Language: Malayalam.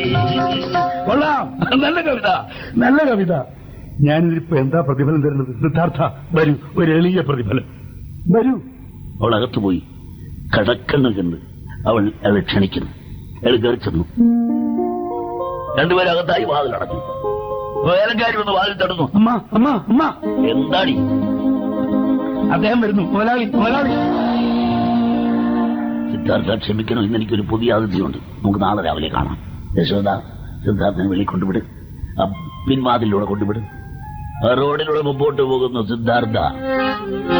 കൊള്ളാം നല്ല കവിത നല്ല കവിത ഞാനിതിപ്പോ എന്താ പ്രതിഫലം തരുന്നത് സിദ്ധാർത്ഥ വരൂ ഒരു എളിയ പ്രതിഫലം വരൂ അവൾ അകത്തു പോയി കടക്കണ്ണ കണ്ട് അവൾ അവളെ ക്ഷണിക്കുന്നു അയാൾ കയറി ചെന്നു രണ്ടുപേരും അകത്തായി വാതിൽ അടച്ചു വേലക്കാരി വന്ന് വാതിൽ തടഞ്ഞു അമ്മ അമ്മ അമ്മ എന്താടി അദ്ദേഹം വരുന്നു മുതലാളി മുതലാളി സിദ്ധാർത്ഥ ക്ഷമിക്കണം ഇന്ന് എനിക്കൊരു പുതിയ അതിഥിയുണ്ട് നമുക്ക് നാളെ രാവിലെ കാണാം യശോദ സിദ്ധാർത്ഥനെ വെളി കൊണ്ടുവിട് ആ പിൻവാതിലൂടെ കൊണ്ടുവിട് ആ റോഡിലൂടെ മുമ്പോട്ട് പോകുന്ന സിദ്ധാർത്ഥ